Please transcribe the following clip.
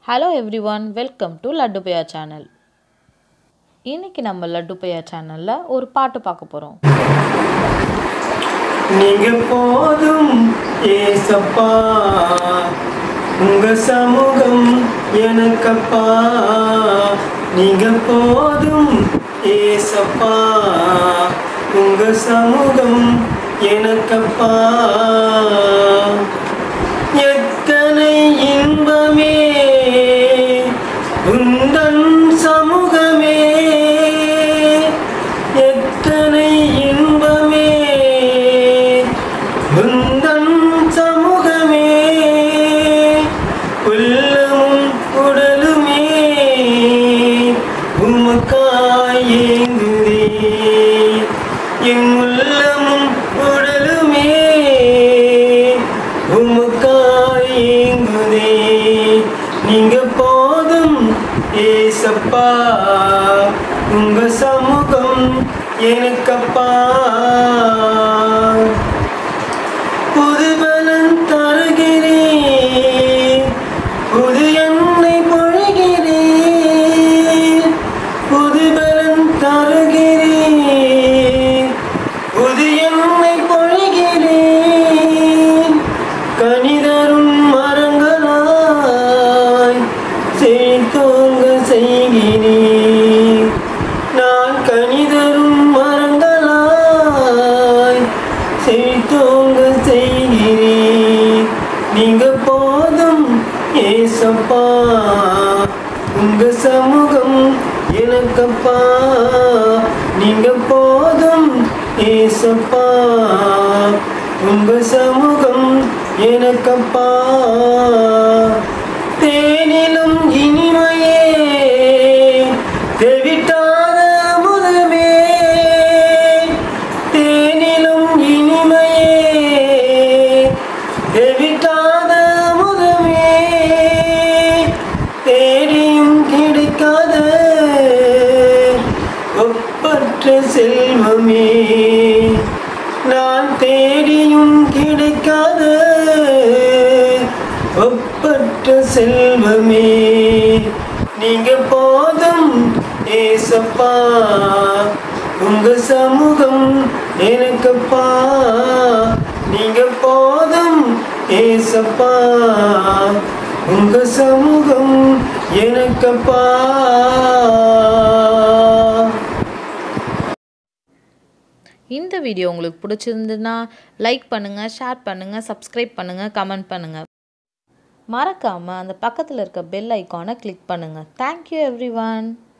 hello everyone welcome to Laddu Bhaiya channel இன்னைக்கு நம்ம லட்டு பையா சேனலில் ஒரு பாட்டு பார்க்க போகிறோம் நீங்க போதும் ஏசப்பா உங்க சமூகம் எனக்கப்பா நீங்க போதும் ஏசப்பா உங்க சமூகம் எனக்கப்பா எத்தனை இன்பமே உந்தன் சமூகமே எத்தனை இன்பமே உந்தன் சமூகமே உள்ளமும் உடலுமே உமக்காய் ஏங்குதே என் உள்ளமும் உடலுமே உமக்காய் ஏங்குதே நீங்க போதும் ஏசப்பா உங்க சமூகம் எனக்கப்பா புதுபலன் தருகிறேன் புது எண்ணெய் பொழிகிறேன் புதுபலன் தருகிறேன் புது எண்ணெய் பொழிகிறேன் கணிதரும் மரங்களாய் செழித்தோங்க செய்கிறேன் நான் கணிதரும் மரங்களாய் செழித்தோங்க செய்கிறேன் நீங்க போதும் ஏசப்பா உங்க சமூகம் எனக்கப்பா நீங்க போதும் ஏசப்பா உங்க சமூகம் எனக்கப்பா தேனிலும் இனிமையே தெவிட்டாத முதமே தேனிலும் இனிமையே தெவிட்டாத முதமே தேடியும் கிடைக்காத ஒப்பற்ற செல்வமே நான் தேடியும் கிடைக்காத ஒப்பற்ற செல்வமே நீங்க போதும் ஏசப்பா உங்க சமூகம் எனக்கப்பா நீங்க போதும் ஏசப்பா உங்க சமூகம் எனக்கப்பா இந்த வீடியோ உங்களுக்கு பிடிச்சிருந்ததுன்னா லைக் பண்ணுங்கள் ஷேர் பண்ணுங்கள் சப்ஸ்கிரைப் பண்ணுங்கள் கமெண்ட் பண்ணுங்கள் மறக்காமல் அந்த பக்கத்தில் இருக்க பெல் ஐக்கானை கிளிக் பண்ணுங்கள் தேங்க்யூ எவ்ரி ஒன்